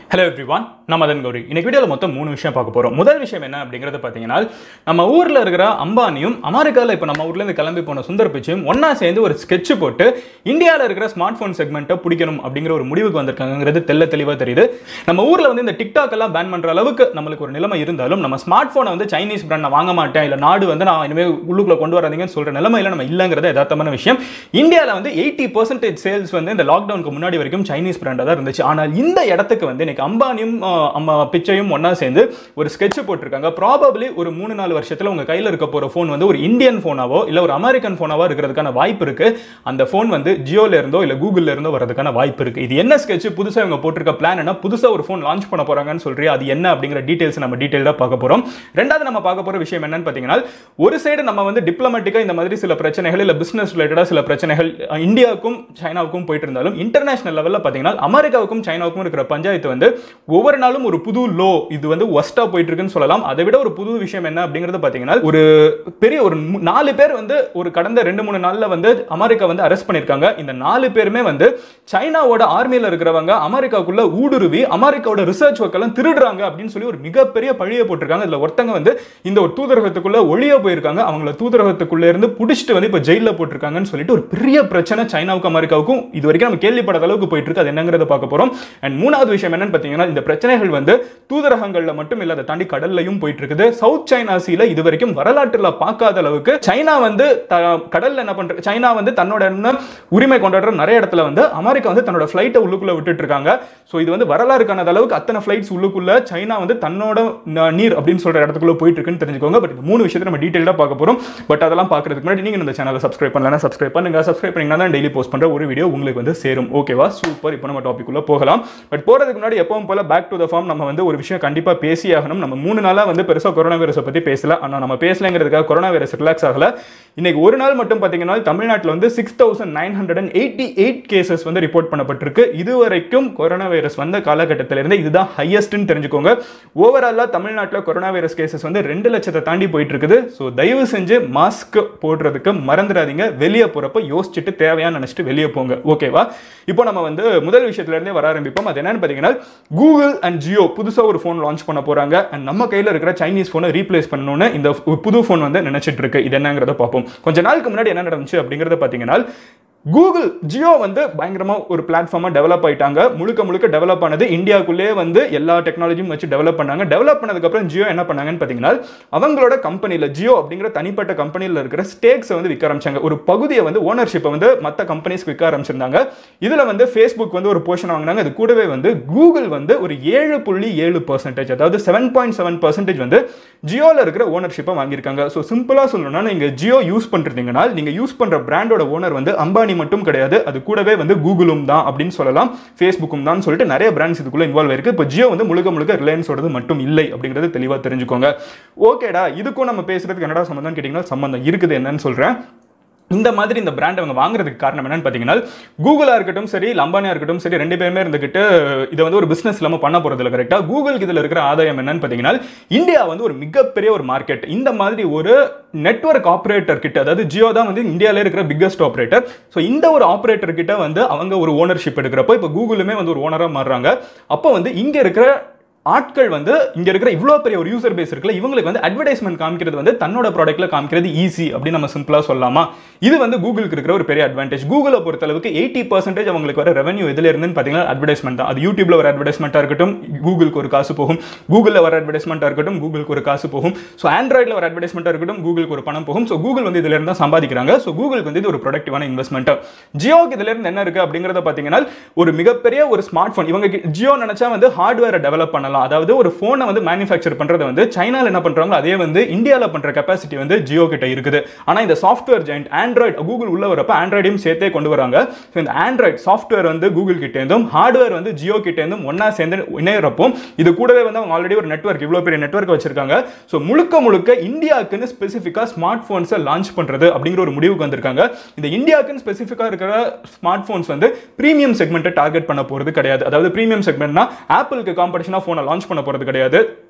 hello everyone நான் மதன் கௌரி இன்னைக்கு வீடியோவில் மொத்தம் மூணு விஷயம் பார்க்க போகிறோம் முதல் விஷயம் என்ன அப்படிங்கிறது பார்த்தீங்கன்னா நம்ம ஊரில் இருக்கிற அம்பானியும் அமெரிக்காவில் இப்போ நம்ம ஊர்லேருந்து கிளம்பி போன சுந்தர் பிச்சையும் ஒன்றா சேர்ந்து ஒரு sketch போட்டு இந்தியாவில் இருக்கிற ஸ்மார்ட் ஃபோன் செக்மெண்ட்டை பிடிக்கணும் அப்படிங்கிற ஒரு முடிவுக்கு வந்திருக்காங்கிறது தெல்ல தெளிவாக தெரியுது நம்ம ஊரில் வந்து இந்த டிக்டாக் எல்லாம் பேன் பண்ணுற அளவுக்கு நம்மளுக்கு ஒரு நிலைமை இருந்தாலும் நம்ம ஸ்மார்ட் ஃபோனை வந்து சைனீஸ் பிராண்ட் வாங்க மாட்டேன் இல்லை நாடு வந்து நான் இனிமேல் உள்ளுக்குள்ள கொண்டு வராதீங்கன்னு சொல்கிற நிலைமையில நம்ம இல்லைங்கிறது யதார்த்தமான விஷயம் இந்தியாவில் வந்து எயிட்டி பர்சன்டேஜ் சேல்ஸ் வந்து இந்த லாக்டவுனுக்கு முன்னாடி வரைக்கும் சைனீஸ் பிராண்டாக தான் இருந்துச்சு ஆனால் இந்த இடத்துக்கு வந்து இன்னைக்கு அம்பானியும் அஹ், அம்மா பிச்சையும் ஒன்றா சேர்ந்து ஒரு sketch போட்டிருக்காங்க ப்ராபப்ளி ஒரு மூணு நாலு வருஷத்தில் உங்கள் கையில் இருக்க போகிற ஃபோன் வந்து ஒரு இந்தியன் ஃபோனாவோ இல்லை ஒரு அமெரிக்கன் ஃபோனாவோ இருக்கிறதுக்கான வாய்ப்பு இருக்கு அந்த ஃபோன் வந்து ஜியோல இருந்தோ இல்லை கூகுள்ல இருந்தோ வரதுக்கான வாய்ப்பு இருக்கு இது என்ன sketch புதுசாக இவங்க போட்டிருக்க பிளான் என்ன புதுசாக ஒரு ஃபோன் லான்ச் பண்ண போறாங்கன்னு சொல்றியா அது என்ன அப்படிங்கிற டீடைல்ஸ் நம்ம டீடைல்டாக பார்க்க போறோம் ரெண்டாவது நம்ம பார்க்க போற விஷயம் என்னன்னு பார்த்தீங்கன்னா ஒரு சைடு நம்ம வந்து டிப்ளமேட்டிக்காக இந்த மாதிரி சில பிரச்சனைகள் இல்லை பிசினஸ் ரிலேட்டடாக சில பிரச்சனைகள் அஹ், இந்தியாவுக்கும் சைனாவுக்கும் போயிட்டு இருந்தாலும் இன்டர்நேஷனல் லெவலில் பார்த்தீங்கன்னா அமெரிக்காவுக்கும் சைனாவுக்கும் இருக்கிற பஞ்சாயத்து வந்து ஒவ்வொரு நாளும் ஒரு புது லோ இது வந்து ஒஸ்டா போயிட்டு இருக்குன்னு சொல்லலாம் அதை விட ஒரு புது விஷயம் என்ன அப்படிங்கிறது பார்த்தீங்கன்னா ஒரு பெரிய ஒரு மு- நாலு பேர் வந்து ஒரு கடந்த ரெண்டு மூணு நாள்ல வந்து அமெரிக்கா வந்து அரெஸ்ட் பண்ணியிருக்காங்க இந்த நாலு பேருமே வந்து சைனாவோட ஆர்மியில் இருக்கிறவங்க அமெரிக்காவுக்குள்ள ஊடுருவி அமெரிக்காவோட ரிசர்ச் ஒர்க்கெல்லாம் திருடுறாங்க அப்படின்னு சொல்லி ஒரு மிகப்பெரிய பழியை போட்டிருக்காங்க இதுல ஒருத்தங்க வந்து இந்த ஒரு தூதரகத்துக்குள்ள ஒளிய போயிருக்காங்க அவங்கள தூதரகத்துக்குள்ள இருந்து பிடிச்சிட்டு வந்து இப்போ ஜெயில போட்டிருக்காங்கன்னு சொல்லிட்டு ஒரு பெரிய பிரச்சனை சைனாவுக்கும் அமெரிக்காவுக்கும் இது வரைக்கும் நம்ம கேள்விப்படாத அளவுக்கு போயிட்டு இருக்கு அது என்னங்கிறத பார்க்க போறோம் அண்ட் மூணாவது விஷயம் என்னன்னு பார்த்தீங்கன்னா இந்த பிரச்சனைகள் வந்து தூதரகங்கள்ல மட்டும் இல்ல அதை தாண்டி கடல்லையும் போயிட்டு இருக்குது சவுத் சைனா சீல இது வரைக்கும் வரலாற்றுல பார்க்காத அளவுக்கு சைனா வந்து த- கடல்ல என்ன பண்ற சைனா வந்து தன்னோட என்ன உரிமை கொண்டாடுற நிறைய இடத்துல வந்து அமெரிக்கா வந்து தன்னோட ஃபிளைட்டை உள்ளுக்குள்ள விட்டுட்டு இருக்காங்க ஸோ இது வந்து வரலாறு காணாத அளவுக்கு அத்தனை ஃபிளைட்ஸ் உள்ளுக்குள்ள சைனா வந்து தன்னோட ந- நீர் அப்படின்னு சொல்ற இடத்துக்குள்ள போயிட்டு இருக்குன்னு தெரிஞ்சுக்கோங்க பட் இந்த மூணு விஷயத்தை நம்ம டீட்டெயிலாக பார்க்க போறோம் பட் அதெல்லாம் பார்க்கறதுக்கு முன்னாடி நீங்க இந்த சேனலை சப்ஸ்கிரைப் பண்ணலாம் சப்ஸ்கிரைப் பண்ணுங்க சப்ஸ்கிரைப் பண்ணீங்கன்னா தான் டெய்லி போஸ்ட் பண்ற ஒரு வீடியோ உங்களுக்கு வந்து சேரும் ஓகேவா சூப்பர் இப்போ நம்ம டாபிக் உள்ள போகலாம் பட் போறதுக்கு முன்னாடி எப்பவும் போல பேக் டு த ஃபார்ம் நம்ம வந்து ஒரு விஷயம் கண்டிப்பா பேசி ஆகணும் நம்ம மூணு நாளா வந்து பெருசா கொரோனா வைரஸை பத்தி பேசல ஆனா நம்ம பேசலங்கிறதுக்காக கொரோனா வைரஸ் ரிலாக்ஸ் ஆகல இன்னைக்கு ஒரு நாள் மட்டும் பாத்தீங்கன்னா தமிழ்நாட்டில் வந்து six thousand nine hundred and eighty eight cases வந்து ரிப்போர்ட் பண்ணப்பட்டிருக்கு இதுவரைக்கும் கொரோனா வைரஸ் வந்த காலகட்டத்தில இருந்து இதுதான் ஹையஸ்ட்னு தெரிஞ்சுக்கோங்க ஓவராலா தமிழ்நாட்டில் கொரோனா வைரஸ் கேசஸ் வந்து ரெண்டு லட்சத்தை தாண்டி போயிட்டு இருக்குது ஸோ தயவு செஞ்சு மாஸ்க் போடுறதுக்கு மறந்துடாதீங்க வெளியே போறப்ப யோசிச்சுட்டு தேவையான நினைச்சிட்டு வெளியே போங்க ஓகேவா இப்போ நம்ம வந்து முதல் விஷயத்துல இருந்தே வர ஆரம்பிப்போம் அது என்னன்னு பார்த்தீங்கன்னா கூகுள் அண்ட் ஜியோ புதுசாக ஒரு ஃபோன் லான்ச் பண்ண போறாங்க அண்ட் நம்ம கையில் இருக்கிற சைனீஸ் ஃபோனை ரீப்ளேஸ் பண்ணணும்னு இந்த புது ஃபோன் வந்து நினைச்சிட்டு இருக்கு இது என்னங்கிறத பார்ப்போம் கொஞ்ச நாளுக்கு முன்னாடி என்ன நடந்துச்சு அப்படிங்கிறத பார்த்தீங்கன்னா கூகுள் ஜியோ வந்து பயங்கரமா ஒரு பிளாட்ஃபார்மா டெவலப் ஆயிட்டாங்க முழுக்க முழுக்க டெவலப் ஆனது இந்தியாவுக்குள்ளே வந்து எல்லா டெக்னாலஜியும் வச்சு டெவலப் பண்ணாங்க டெவலப் பண்ணதுக்கப்புறம் ஜியோ என்ன பண்ணாங்கன்னு பார்த்தீங்கன்னா அவங்களோட கம்பெனியில் ஜியோ அப்படிங்கிற தனிப்பட்ட கம்பெனியில் இருக்கிற ஸ்டேக்ஸை வந்து விற்க ஆரம்பிச்சாங்க ஒரு பகுதியை வந்து ஓனர்ஷிப்பை வந்து மற்ற கம்பெனிஸ்க்கு விற்க ஆரம்பிச்சிருந்தாங்க இதில் வந்து ஃபேஸ்புக் வந்து ஒரு போர்ஷன் வாங்கினாங்க அது கூடவே வந்து கூகுள் வந்து ஒரு ஏழு புள்ளி ஏழு பர்சன்டேஜ் அதாவது செவன் பாயிண்ட் செவன் பர்சன்டேஜ் வந்து ஜியோவில் இருக்கிற ஓனர்ஷிப்பை வாங்கியிருக்காங்க ஸோ சிம்பிளாக சொல்லணும்னா நீங்கள் ஜியோ யூஸ் பண்ணுறீங்கன்னா நீங்கள் யூஸ் பண்ணுற பிராண்டோட ஓனர் வந்து அம்பானி மட்டும் கிடையாது அது கூடவே வந்து கூகுளும் தான் அப்படின்னு சொல்லலாம் ஃபேஸ்புக்கும் தான் சொல்லிட்டு நிறைய பிராண்ட்ஸ் இதுக்குள்ள இன்வால்வ் இருக்கு இப்போ ஜியோ வந்து முழுக்க முழுக்க ரிலையன்ஸோடது மட்டும் இல்லை அப்படிங்கிறது தெளிவாக தெரிஞ்சுக்கோங்க ஓகேடா இதுக்கும் நம்ம பேசுறதுக்கு என்னடா சம்மந்தம் கேட்டிங்கன்னா சம்மந்தம் இருக்குது என்னன்னு சொல்கிறேன் இந்த மாதிரி இந்த பிராண்ட் அவங்க வாங்குறதுக்கு காரணம் என்னன்னு பார்த்தீங்கன்னா கூகுளாக இருக்கட்டும் சரி லம்பானியா இருக்கட்டும் சரி ரெண்டு பேருமே இருந்துக்கிட்டு இதை வந்து ஒரு பிஸ்னஸ் இல்லாமல் பண்ண போகிறது இல்லை கரெக்டாக கூகுளுக்கு இதில் இருக்கிற ஆதாயம் என்னன்னு பார்த்தீங்கன்னா இந்தியா வந்து ஒரு மிகப்பெரிய ஒரு மார்க்கெட் இந்த மாதிரி ஒரு நெட்வொர்க் ஆப்ரேட்டர் கிட்ட அதாவது ஜியோ தான் வந்து இந்தியாவிலே இருக்கிற பிக்கஸ்ட் ஆப்ரேட்டர் ஸோ இந்த ஒரு ஆப்ரேட்டர் கிட்ட வந்து அவங்க ஒரு ஓனர்ஷிப் எடுக்கிறப்போ இப்போ கூகுளுமே வந்து ஒரு ஓனராக மாறுறாங்க அப்போ வந்து இங்கே இருக்கிற ஆட்கள் வந்து இங்க இருக்கிற இவ்வளோ பெரிய ஒரு யூசர் பேஸ் இருக்குல்ல இவங்களுக்கு வந்து அட்வர்டைஸ்மெண்ட் காமிக்கிறது வந்து தன்னோட ப்ராடக்ட்ல காமிக்கிறது ஈஸி அப்படின்னு நம்ம சிம்பிளா சொல்லலாமா இது வந்து கூகுளுக்கு இருக்கிற ஒரு பெரிய அட்வான்டேஜ் கூகுளை பொறுத்தளவுக்கு எயிட்டி பர்சன்டேஜ் அவங்களுக்கு வர ரெவன்யூ எதுல இருந்துன்னு பார்த்தீங்கன்னா அட்வர்டைஸ்மெண்ட் தான் அது யூடியூப்ல வர அட்வர்டைஸ்மெண்ட்டாக இருக்கட்டும் கூகுளுக்கு ஒரு காசு போகும் கூகுளில் வர அட்வர்டைஸ்மெண்ட்டாக இருக்கட்டும் கூகுளுக்கு ஒரு காசு போகும் ஸோ ஆண்ட்ராய்டில் வர அட்வர்டைஸ்மெண்ட்டாக இருக்கட்டும் கூகுளுக்கு ஒரு பணம் போகும் ஸோ கூகுள் வந்து இதுல இருந்து தான் சம்பாதிக்கிறாங்க ஸோ கூகுளுக்கு வந்து இது ஒரு ப்ரொடக்டிவான இன்வெஸ்ட்மெண்ட் ஜியோக்கு இதுல இருந்து என்ன இருக்கு அப்படிங்கறத பார்த்தீங்கன்னா ஒரு மிகப்பெரிய ஒரு ஸ்மார்ட் ஃபோன் இவங்க கி- ஜியோ நினைச்சா வந்து ஹார்ட்வேரை டெவலப் பண்ணலாம் அதாவது ஒரு ஃபோனை வந்து மேனுஃபேக்சர் பண்றது வந்து சைனால என்ன பண்றாங்க அதே வந்து இந்தியாவில் பண்ற கெப்பாசிட்டி வந்து ஜியோ கிட்ட இருக்குது ஆனா இந்த சாஃப்ட்வேர் ஜாயிண்ட் ஆண்ட்ராய்டு கூகுள் உள்ள வரப்ப ஆண்ட்ராய்டையும் சேர்த்தே கொண்டு வராங்க ஸோ இந்த ஆண்ட்ராய்டு சாஃப்ட்வேர் வந்து கூகுள் கிட்ட இருந்தும் ஹார்ட்வேர் வந்து ஜியோ கிட்ட இருந்தும் ஒண்ணா சேர்ந்து இணையறப்போ இது கூடவே வந்து அவங்க ஆல்ரெடி ஒரு நெட்வொர்க் இவ்வளோ பெரிய நெட்வொர்க் வச்சிருக்காங்க ஸோ முழுக்க முழுக்க இந்தியாவுக்குன்னு ஸ்பெசிஃபிக்காக ஸ்மார்ட் ஃபோன்ஸை லான்ச் பண்றது அப்படிங்கிற ஒரு முடிவுக்கு வந்திருக்காங்க இந்த இந்தியாவுக்குன்னு ஸ்பெசிஃபிக்காக இருக்கிற ஸ்மார்ட் ஃபோன்ஸ் வந்து ப்ரீமியம் செக்மெண்ட்டை டார்கெட் பண்ண போறது கிடையாது அதாவது ப்ரீமியம் செக்மெண்ட்னா ஆப்பிளுக்கு காம்படிஷனாக ஃபோனை லான்ச் பண்ண போறது கிடையாது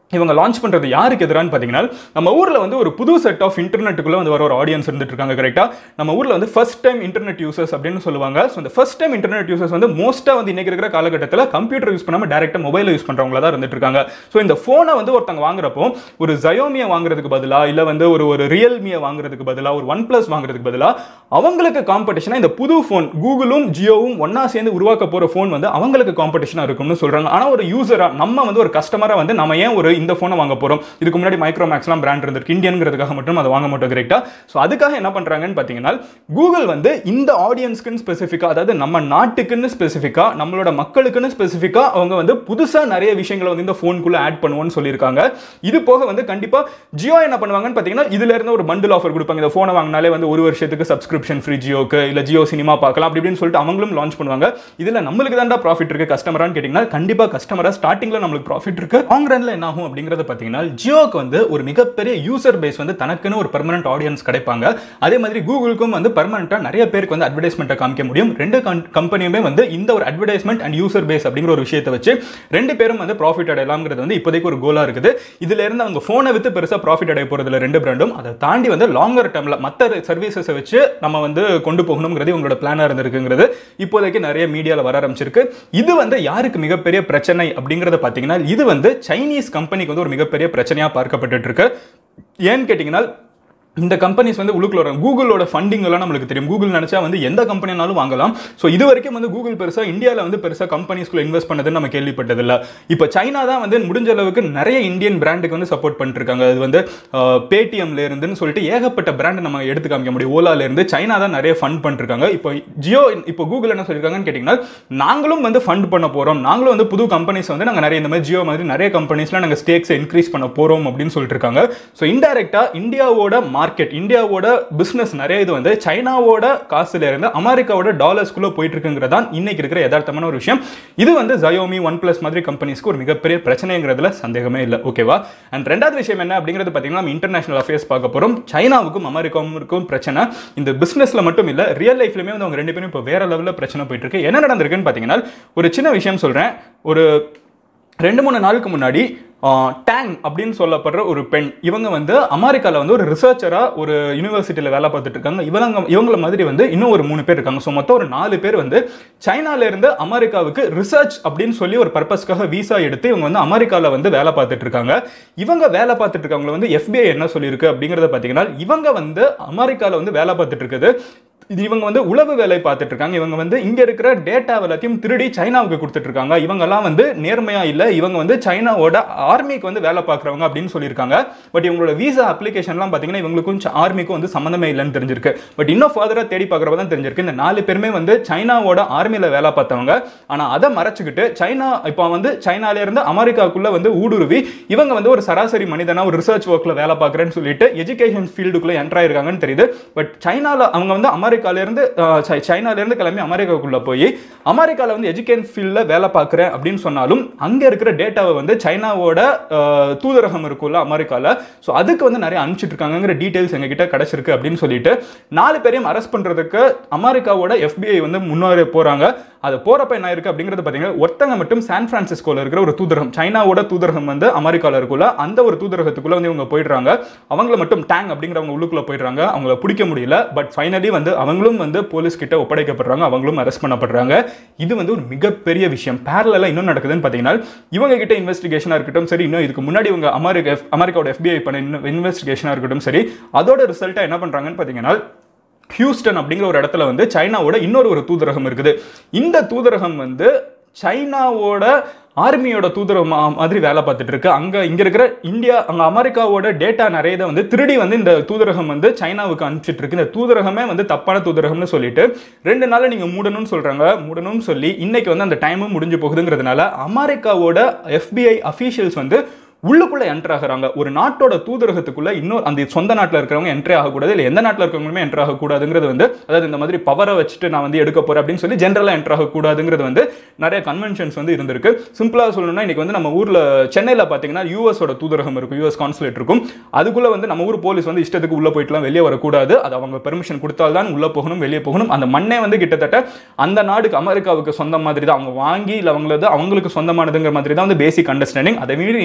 இவங்க லான்ச் பண்றது யாருக்கு எதிரான்னு பார்த்தீங்கன்னா நம்ம ஊர்ல வந்து ஒரு புது செட் ஆஃப் இன்டர்நெட்டுக்குள்ள வந்து வர ஒரு ஆடியன்ஸ் இருந்துட்டு இருக்காங்க கரெக்டா நம்ம ஊர்ல வந்து ஃபர்ஸ்ட் டைம் இன்டர்நெட் யூசர்ஸ் அப்படின்னு சொல்லுவாங்க ஸோ இந்த ஃபர்ஸ்ட் டைம் இன்டர்நெட் யூசர்ஸ் வந்து மோஸ்டா வந்து இன்னைக்கு இருக்கிற காலகட்டத்தில் கம்ப்யூட்டர் யூஸ் பண்ணாம டேரக்டா மொபைல் யூஸ் பண்றவங்களா தான் இருந்துட்டு இருக்காங்க ஸோ இந்த ஃபோனை வந்து ஒருத்தங்க வாங்குறப்போ ஒரு ஜயோமியை வாங்குறதுக்கு பதிலா இல்ல வந்து ஒரு ஒரு ரியல்மியை வாங்குறதுக்கு பதிலா ஒரு ஒன் பிளஸ் வாங்குறதுக்கு பதிலா அவங்களுக்கு காம்படிஷனா இந்த புது ஃபோன் கூகுளும் ஜியோவும் ஒண்ணா சேர்ந்து உருவாக்க போற ஃபோன் வந்து அவங்களுக்கு காம்படிஷனா இருக்கும்னு சொல்றாங்க ஆனா ஒரு யூசரா நம்ம வந்து ஒரு கஸ்டமரா வந்து நம்ம ஏன் ஒரு இந்த ஃபோனை வாங்க போறோம் இதுக்கு முன்னாடி மைக்ரோமேக்ஸ்லாம் பிராண்ட் இருந்திருக்கு இந்தியன்ங்கிறதுக்காக மட்டும் அதை வாங்க மாட்டோம் கரெக்டா ஸோ அதுக்காக என்ன பண்றாங்கன்னு பார்த்தீங்கன்னா கூகுள் வந்து இந்த ஆடியன்ஸ்க்குன்னு ஸ்பெசிஃபிக்கா அதாவது நம்ம நாட்டுக்குன்னு ஸ்பெசிஃபிக்கா நம்மளோட மக்களுக்குன்னு ஸ்பெசிஃபிக்கா அவங்க வந்து புதுசா நிறைய விஷயங்களை வந்து இந்த ஃபோனுக்குள்ள ஆட் பண்ணுவோம்னு சொல்லியிருக்காங்க இது போக வந்து கண்டிப்பா ஜியோ என்ன பண்ணுவாங்கன்னு பார்த்தீங்கன்னா இதுல இருந்து ஒரு பண்டில் ஆஃபர் கொடுப்பாங்க இந்த ஃபோனை வாங்கினாலே வந்து ஒரு வருஷத்துக்கு சப்ஸ்கிரிப்ஷன் ஃப்ரீ ஜியோக்கு இல்ல ஜியோ சினிமா பார்க்கலாம் அப்படி இப்படின்னு சொல்லிட்டு அவங்களும் லான்ச் பண்ணுவாங்க இதுல நம்மளுக்கு தான்டா ப்ராஃபிட் இருக்கு கஸ்டமரான்னு கேட்டிங்கன்னா கண்டிப்பா கஸ்டமரா ஸ்டார்டிங்ல நம்மளுக்கு ப்ராஃபிட் இருக்கு லாங் ரன்ல என்ன ஆகும் அப்படிங்கறத பார்த்தீங்கன்னா ஜியோக்கு வந்து ஒரு மிகப்பெரிய யூசர் பேஸ் வந்து தனக்குன்னு ஒரு பெர்மனன்ட் ஆடியன்ஸ் கிடைப்பாங்க அதே மாதிரி கூகுளுக்கும் வந்து பெர்மனண்டா நிறைய பேருக்கு வந்து அட்வர்டைஸ்மெண்ட்டை காமிக்க முடியும் ரெண்டு கம்பெனியுமே வந்து இந்த ஒரு அட்வர்டைஸ்மெண்ட் அண்ட் யூசர் பேஸ் அப்படிங்கிற ஒரு விஷயத்தை வச்சு ரெண்டு பேரும் வந்து ப்ராஃபிட் அடையலாம்ங்கிறது வந்து இப்போதைக்கு ஒரு கோலா இருக்குது இதுல இருந்து அவங்க ஃபோனை வித்து பெருசா ப்ராஃபிட் அடைய போறதுல ரெண்டு பிராண்டும் அதை தாண்டி வந்து லாங்கர் டேர்ம்ல மற்ற சர்வீசஸை வச்சு நம்ம வந்து கொண்டு போகணுங்கிறது இவங்களோட பிளானா இருந்திருக்குங்கிறது இப்போதைக்கு நிறைய மீடியால வர ஆரம்பிச்சிருக்கு இது வந்து யாருக்கு மிகப்பெரிய பிரச்சனை அப்படிங்கறத பாத்தீங்கன்னா இது வந்து சைனீஸ் கம்பெனிக்கு வந்து ஒரு மிகப்பெரிய பிரச்சனையா பார்க்கப்பட்டு இருக்கு ஏன்னு கேட்டீங்கன்னா இந்த கம்பெனிஸ் வந்து உள்ளுக்குள்ள வரும் கூகுளோட ஃபண்டிங் எல்லாம் நம்மளுக்கு தெரியும் கூகுள் நினைச்சா வந்து எந்த கம்பெனினாலும் வாங்கலாம் ஸோ இது வரைக்கும் வந்து கூகுள் பெருசா இந்தியாவில் வந்து பெருசா கம்பெனிஸ்குள்ள இன்வெஸ்ட் பண்ணதுன்னு நம்ம கேள்விப்பட்டதில்ல இப்போ சைனா தான் வந்து முடிஞ்ச அளவுக்கு நிறைய இந்தியன் பிராண்டுக்கு வந்து சப்போர்ட் பண்ணிட்டு இருக்காங்க அது வந்து பேடிஎம்ல இருந்துன்னு சொல்லிட்டு ஏகப்பட்ட பிராண்ட் நம்ம எடுத்து காமிக்க முடியும் ஓலால இருந்து சைனா தான் நிறைய ஃபண்ட் பண்ணிருக்காங்க இப்போ ஜியோ இப்போ கூகுள் என்ன சொல்லியிருக்காங்கன்னு கேட்டிங்கன்னா நாங்களும் வந்து ஃபண்ட் பண்ண போறோம் நாங்களும் வந்து புது கம்பெனிஸ் வந்து நாங்கள் நிறைய இந்த மாதிரி ஜியோ மாதிரி நிறைய கம்பெனிஸ்ல நாங்கள் ஸ்டேக்ஸ் இன்க்ரீஸ் பண்ண போறோம் அப்படின்னு சொல்லிட்டு இருக்காங்க ஸோ இன்டைரக்டா இந்தியாவோட மார்க்கெட் இந்தியாவோட பிசினஸ் நிறைய இது வந்து சைனாவோட காசுல இருந்து அமெரிக்காவோட டாலர்ஸ்குள்ள போயிட்டு இருக்குங்கிறது தான் இன்னைக்கு இருக்கிற யதார்த்தமான ஒரு விஷயம் இது வந்து ஜயோமி ஒன் பிளஸ் மாதிரி கம்பெனிஸ்க்கு ஒரு மிகப்பெரிய பிரச்சனைங்கிறதுல சந்தேகமே இல்லை ஓகேவா அண்ட் ரெண்டாவது விஷயம் என்ன அப்படிங்கிறது பார்த்தீங்கன்னா நம்ம இன்டர்நேஷனல் அஃபேர்ஸ் பார்க்க போறோம் சைனாவுக்கும் அமெரிக்காவுக்கும் பிரச்சனை இந்த பிசினஸ்ல மட்டும் இல்ல ரியல் லைஃப்லயுமே வந்து அவங்க ரெண்டு பேரும் இப்போ வேற லெவலில் பிரச்சனை போயிட்டு இருக்கு என்ன நடந்திருக்குன்னு பார்த்தீங்கன்னா ஒரு சின்ன விஷயம் சொல்றேன் ஒரு ரெண்டு மூணு நாளுக்கு முன்னாடி டேங் அப்படின்னு சொல்லப்படுற ஒரு பெண் இவங்க வந்து அமெரிக்காவில் வந்து ஒரு ரிசர்ச்சராக ஒரு யூனிவர்சிட்டியில் வேலை பார்த்துட்டு இருக்காங்க இவங்க இவங்கள மாதிரி வந்து இன்னும் ஒரு மூணு பேர் இருக்காங்க ஸோ மொத்தம் ஒரு நாலு பேர் வந்து சைனால இருந்து அமெரிக்காவுக்கு ரிசர்ச் அப்படின்னு சொல்லி ஒரு பர்பஸ்க்காக விசா எடுத்து இவங்க வந்து அமெரிக்காவில் வந்து வேலை பார்த்துட்டு இருக்காங்க இவங்க வேலை பார்த்துட்டு இருக்கவங்க வந்து எஃபிஐ என்ன சொல்லியிருக்கு அப்படிங்கிறத பார்த்தீங்கன்னா இவங்க வந்து அமெரிக்காவில் வந்து வேலை பார்த்துட்டு இருக்குது இது இவங்க வந்து உளவு வேலை பார்த்துட்டு இருக்காங்க இவங்க வந்து இங்க இருக்கிற டேட்டா எல்லாத்தையும் திருடி சைனாவுக்கு கொடுத்துட்டு இருக்காங்க இவங்கெல்லாம் வந்து நேர்மையா இல்ல இவங்க வந்து சைனாவோட ஆர்மிக்கு வந்து வேலை பார்க்குறவங்க அப்படின்னு சொல்லியிருக்காங்க பட் இவங்களோட விசா அப்ளிகேஷன்லாம் பார்த்தீங்கன்னா இவங்களுக்கும் ஆர்மிக்கும் வந்து சம்மந்தமே இல்லைன்னு தெரிஞ்சிருக்கு பட் இன்னும் ஃபர்தரா தேடி பார்க்குறப்ப தான் தெரிஞ்சிருக்கு இந்த நாலு பேருமே வந்து சைனாவோட ஆர்மியில் வேலை பார்த்தவங்க ஆனா அதை மறைச்சிக்கிட்டு சைனா இப்போ வந்து சைனால இருந்து அமெரிக்காவுக்குள்ள வந்து ஊடுருவி இவங்க வந்து ஒரு சராசரி மனிதனா ஒரு ரிசர்ச் ஒர்க்ல வேலை பார்க்குறேன்னு சொல்லிட்டு எஜுகேஷன் ஃபீல்டுக்குள்ள என்டர் ஆயிருக்காங்கன்னு தெரியுது பட் சைனால அவங்க வந்து அமெரிக்கால இருந்து அஹ், சை- சைனால இருந்து கிளம்பி அமெரிக்காவுக்குள்ள போய் அமெரிக்கால வந்து எஜுகேஷன் ஃபீல்டில் வேலை பார்க்குறேன் அப்படின்னு சொன்னாலும் அங்க இருக்கிற டேட்டாவை வந்து சைனாவோட அஹ், தூதரகம் இருக்கும்ல அமெரிக்கால ஸோ அதுக்கு வந்து நிறைய அனுப்பிச்சிட்டு இருக்காங்கங்கிற டீடைல்ஸ் எங்ககிட்ட கிடைச்சிருக்கு அப்படின்னு சொல்லிட்டு நாலு பேரையும் அரெஸ்ட் பண்றதுக்கு அமெரிக்காவோட FBI வந்து முன்னேறி போறாங்க அது போறப்ப என்ன இருக்கு அப்படிங்கிறது பாத்தீங்கன்னா ஒருத்தங்க மட்டும் சான் பிரான்சிஸ்கோல இருக்கிற ஒரு தூதரகம் சைனாவோட தூதரகம் வந்து அமெரிக்கால இருக்குல்ல அந்த ஒரு தூதரகத்துக்குள்ள வந்து இவங்க போயிடுறாங்க அவங்கள மட்டும் டேங் அப்படிங்கிறவங்க உள்ளுக்குள்ள போயிடுறாங்க அவங்கள பிடிக்க முடியல பட் ஃபைனலி வந்து அவங்களும் வந்து போலீஸ் கிட்ட ஒப்படைக்கப்படுறாங்க அவங்களும் அரெஸ்ட் பண்ணப்படுறாங்க இது வந்து ஒரு மிகப்பெரிய விஷயம் பேரலாம் இன்னும் நடக்குதுன்னு பாத்தீங்கன்னா இவங்க கிட்ட இன்வெஸ்டிகேஷனா இருக்கட்டும் சரி இன்னும் இதுக்கு முன்னாடி இவங்க அமெரிக்கா அமெரிக்காவோட FBI பண்ண இன்வெஸ்டிகேஷனா இருக்கட்டும் சரி அதோட ரிசல்ட்டா என்ன பண்றாங்கன்னு பாத்தீங்கன்னா ஹியூஸ்டன் அப்படிங்கிற ஒரு இடத்துல வந்து சைனாவோட இன்னொரு ஒரு தூதரகம் இருக்குது இந்த தூதரகம் வந்து சைனாவோட ஆர்மியோட தூதரகம் மா- மாதிரி வேலை பார்த்துட்டு இருக்கு அங்க இங்க இருக்கிற இந்தியா அங்க அமெரிக்காவோட டேட்டா நிறைய இதை வந்து திருடி வந்து இந்த தூதரகம் வந்து சைனாவுக்கு அனுப்பிச்சிட்டு இருக்கு இந்த தூதரகமே வந்து தப்பான தூதரகம்னு சொல்லிட்டு ரெண்டு நாள்ல நீங்க மூடணும்னு சொல்றாங்க மூடணும்னு சொல்லி இன்னைக்கு வந்து அந்த டைமும் முடிஞ்சு போகுதுங்கிறதுனால அமெரிக்காவோட FBI அஃபீஷியல்ஸ் வந்து உள்ளுக்குள்ள என்டர் ஆகுறாங்க ஒரு நாட்டோட தூதரகத்துக்குள்ள இன்னொரு அந்த சொந்த நாட்டில் இருக்கிறவங்க என்ட்ரி ஆகக்கூடாது இல்லை எந்த நாட்டில் இருக்கிறவங்களுமே என்ட்ரு ஆகக்கூடாதுங்கிறது வந்து அதாவது இந்த மாதிரி பவரை வச்சுட்டு நான் வந்து எடுக்க போறேன் அப்படின்னு சொல்லி ஜென்ரலாக என்ட்ரு ஆகக்கூடாதுங்கிறது வந்து நிறைய கன்வென்ஷன்ஸ் வந்து இருந்திருக்கு சிம்பிளாக சொல்லணும்னா இன்னைக்கு வந்து நம்ம ஊர்ல சென்னையில் பார்த்தீங்கன்னா யூஎஸோட தூதரகம் இருக்கும் யூஎஸ் கான்சுலேட் இருக்கும் அதுக்குள்ள வந்து நம்ம ஊர் போலீஸ் வந்து இஷ்டத்துக்கு உள்ள போயிட்டுலாம் வெளியே வரக்கூடாது அது அவங்க பெர்மிஷன் கொடுத்தால்தான் உள்ள போகணும் வெளியே போகணும் அந்த மண்ணே வந்து கிட்டத்தட்ட அந்த நாடுக்கு அமெரிக்காவுக்கு சொந்த மாதிரி தான் அவங்க வாங்கி இல்லை அவங்களது அவங்களுக்கு சொந்தமானதுங்கிற மாதிரி தான் வந்து பேசிக் அண்டர்ஸ்டாண்டிங் அதை மீறி இந்தியா வெளியே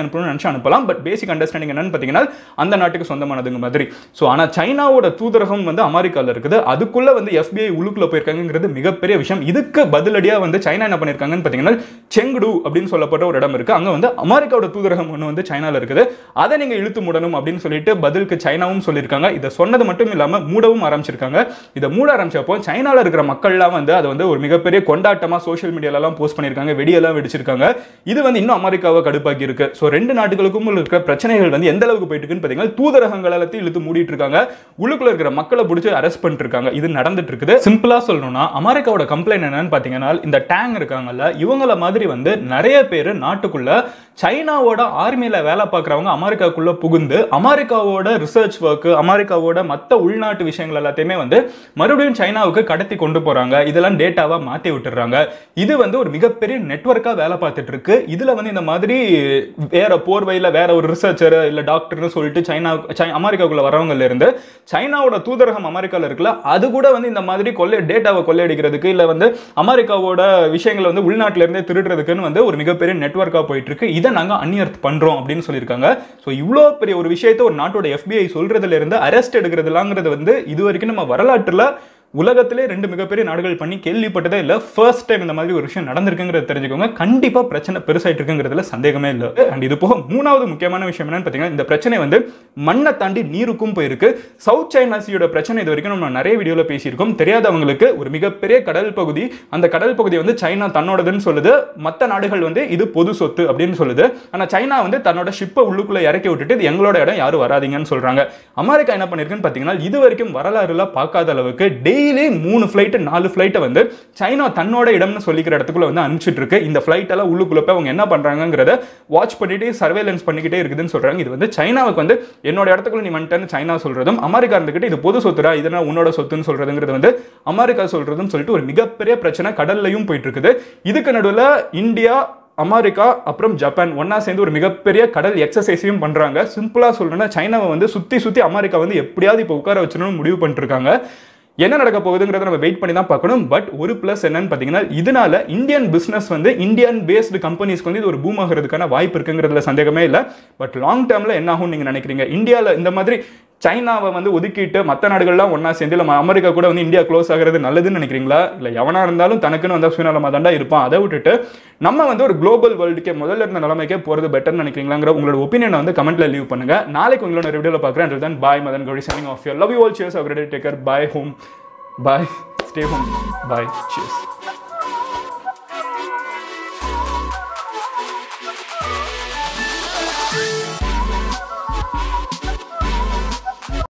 அனுப்பணும்னு நினச்சி அனுப்பலாம் பட் பேசிக் அண்டர்ஸ்டாண்டிங் என்னன்னு பார்த்தீங்கன்னா அந்த நாட்டுக்கு சொந்தமானதுங்க மாதிரி ஸோ ஆனால் சைனாவோட தூதரகம் வந்து அமெரிக்காவில் இருக்குது அதுக்குள்ள வந்து எஃபிஐ உள்ளுக்குள்ள போயிருக்காங்கிறது மிகப்பெரிய விஷயம் இதுக்கு பதிலடியாக வந்து சைனா என்ன பண்ணியிருக்காங்கன்னு பார்த்தீங்கன்னா செங்டு அப்படின்னு சொல்லப்பட்ட ஒரு இடம் இருக்கு அங்கே வந்து அமெரிக்காவோட தூதரகம் ஒன்று வந்து சைனாவில் இருக்குது அதை நீங்கள் இழுத்து மூடணும் அப்படின்னு சொல்லிட்டு பதிலுக்கு சைனாவும் சொல்லியிருக்காங்க இதை சொன்னது மட்டும் இல்லாமல் மூடவும் ஆரம்பிச்சிருக்காங்க இதை மூட ஆரம்பிச்சப்போ சைனாவில் இருக்கிற மக்கள்லாம் வந்து அதை வந்து ஒரு மிகப்பெரிய கொண்டாட்டமாக சோஷியல் மீடியாலலாம் போஸ்ட் பண்ணியிருக்காங்க வெடியெல்லாம் வெடிச்சிருக்காங்க இது வந்து இன்னும் அமெரிக்காவை கடுப்பாக்கி இருக்கு ஸோ ரெண்டு நாட்டுகளுக்கும் இருக்கிற பிரச்சனைகள் வந்து எந்த அளவுக்கு போயிட்டு இருக்குன்னு பார்த்தீங்கன்னா தூதரகங்கள் எல்லாத்தையும் இழுத்து மூடிட்டு இருக்காங்க உள்ளுக்குள்ள இருக்கிற மக்களை பிடிச்சி அரெஸ்ட் பண்ணிட்டு இருக்காங்க இது நடந்துட்டு இருக்குது சிம்பிளா சொல்லணும்னா அமெரிக்காவோட கம்ப்ளைண்ட் என்னன்னு பார்த்தீங்கன்னா இந்த டேங் இருக்காங்கல்ல இவங்கள மாதிரி வந்து நிறைய பேர் நாட்டுக்குள்ள சைனாவோட ஆர்மியில வேலை பார்க்குறவங்க அமெரிக்காக்குள்ள புகுந்து அமெரிக்காவோட ரிசர்ச் ஒர்க் அமெரிக்காவோட மற்ற உள்நாட்டு விஷயங்கள் எல்லாத்தையுமே வந்து மறுபடியும் சைனாவுக்கு கடத்தி கொண்டு போறாங்க இதெல்லாம் டேட்டாவா மாத்தி விட்டுறாங்க இது வந்து ஒரு மிகப்பெரிய நெட்வொர்க்கா வேலை பார்த்துட்டு இருக்கு இதுல வந்து இந்த மாதிரி வேற போர்வையில வேற ஒரு ரிசர்ச்சர் இல்ல டாக்டர்னு சொல்லிட்டு சைனா சை- அமெரிக்காக்குள்ள வரவங்கல இருந்து சைனாவோட தூதரகம் அமெரிக்கால இருக்குல்ல அது கூட வந்து இந்த மாதிரி கொள்ளை டேட்டாவை கொள்ளையடிக்கிறதுக்கு இல்ல வந்து அமெரிக்காவோட விஷயங்களை வந்து உள்நாட்டுல இருந்தே திருடுறதுக்குன்னு வந்து ஒரு மிகப்பெரிய நெட்வொர்க்கா போயிட்டு இருக்கு இதை நாங்க அன்னியர்த் பண்றோம் அப்படின்னு சொல்லியிருக்காங்க ஸோ இவ்வளோ பெரிய ஒரு விஷயத்தை ஒரு நாட்டோட எஃபிஐ சொல்றதுல இருந்து அரெஸ்ட் எடுக்கிறதுலாங்கிறது வந்து இது வரைக்கும் நம்ம வரலாற்றுல உலகத்திலே ரெண்டு மிகப்பெரிய நாடுகள் பண்ணி கேள்விப்பட்டதே இல்லை ஃபர்ஸ்ட் டைம் இந்த மாதிரி ஒரு விஷயம் நடந்திருக்குங்கிறத தெரிஞ்சுக்கோங்க கண்டிப்பாக பிரச்சனை பெருசாயிட்டு இருக்குங்கிறதுல சந்தேகமே இல்லை அண்ட் இது போக மூணாவது முக்கியமான விஷயம் என்னன்னு பார்த்தீங்கன்னா இந்த பிரச்சனை வந்து மண்ணை தாண்டி நீருக்கும் போயிருக்கு சவுத் சைனா சீயோட பிரச்சனை இது வரைக்கும் நம்ம நிறைய வீடியோவில் பேசியிருக்கோம் தெரியாதவங்களுக்கு ஒரு மிகப்பெரிய கடல் பகுதி அந்த கடல் பகுதி வந்து சைனா தன்னோடதுன்னு சொல்லுது மற்ற நாடுகள் வந்து இது பொது சொத்து அப்படின்னு சொல்லுது ஆனால் சைனா வந்து தன்னோட ஷிப்பை உள்ளுக்குள்ள இறக்கி விட்டுட்டு இது எங்களோட இடம் யாரும் வராதீங்கன்னு சொல்றாங்க அமெரிக்கா என்ன பண்ணிருக்குன்னு பார்த்தீங்கன்னா இது வரைக்கும் வரலாறுல பார்க்காத அளவுக்கு டெய்லி மூணு ஃப்ளைட்டு நாலு ஃப்ளைட்டை வந்து சைனா தன்னோட இடம்னு சொல்லிக்கிற இடத்துக்குள்ள வந்து அனுப்பிச்சிட்டு இருக்கு இந்த ஃப்ளைட் எல்லாம் உள்ளுக்குள்ள போய் அவங்க என்ன பண்றாங்கிறத வாட்ச் பண்ணிட்டு சர்வேலன்ஸ் பண்ணிக்கிட்டே இருக்குதுன்னு சொல்றாங்க இது வந்து சைனாவுக்கு வந்து என்னோட இடத்துக்குள்ள நீ வந்துட்டேன்னு சைனா சொல்றதும் அமெரிக்கா இருந்துகிட்டு இது பொது சொத்துடா இதெல்லாம் உன்னோட சொத்துன்னு சொல்றதுங்கிறது வந்து அமெரிக்கா சொல்றதும் சொல்லிட்டு ஒரு மிகப்பெரிய பிரச்சனை கடல்லையும் போயிட்டு இருக்குது இதுக்கு நடுவில் இந்தியா அமெரிக்கா அப்புறம் ஜப்பான் ஒண்ணா சேர்ந்து ஒரு மிகப்பெரிய கடல் எக்ஸசைஸையும் பண்றாங்க சிம்பிளா சொல்லணும்னா சைனாவை வந்து சுத்தி சுத்தி அமெரிக்கா வந்து எப்படியாவது இப்போ உட்கார வச்சிடணும்னு முடிவு பண்ணிட்டு இருக்காங்க என்ன நடக்க போகுதுங்கிறத நம்ம வெயிட் பண்ணி தான் பார்க்கணும் பட் ஒரு ப்ளஸ் என்னன்னு பார்த்தீங்கன்னா இதனால இந்தியன் பிசினஸ் வந்து இந்தியன் பேஸ்டு கம்பெனிஸ்க்கு வந்து இது ஒரு பூம் ஆகிறதுக்கான வாய்ப்பு இருக்குங்கிறதுல சந்தேகமே இல்லை பட் லாங் டேர்மில் என்ன ஆகும்னு நீங்கள் நினைக்கிறீங்க இந்தியாவில் இந்த மாதிரி சைனாவை வந்து ஒதுக்கிட்டு மற்ற நாடுகள்லாம் ஒன்றா சேர்ந்து இல்லை அமெரிக்கா கூட வந்து இந்தியா க்ளோஸ் ஆகிறது நல்லதுன்னு நினைக்கிறீங்களா இல்லை எவனா இருந்தாலும் தனக்குன்னு வந்தால் சுயநலமாக தாண்டா இருப்பான் அதை விட்டுட்டு நம்ம வந்து ஒரு குளோபல் வேர்ல்டுக்கே முதல்ல இருந்த நிலைமைக்கே போகிறது பெட்டர்னு நினைக்கிறீங்களாங்கிற உங்களோட ஒப்பீனியனை வந்து கமெண்ட்ல லீவ் பண்ணுங்க நாளைக்கு உங்களோட வீடியோவில் பார்க்குறேன் then bye Madan Gowri signing off your love you all cheers அவர் take care bye home bye stay home bye cheers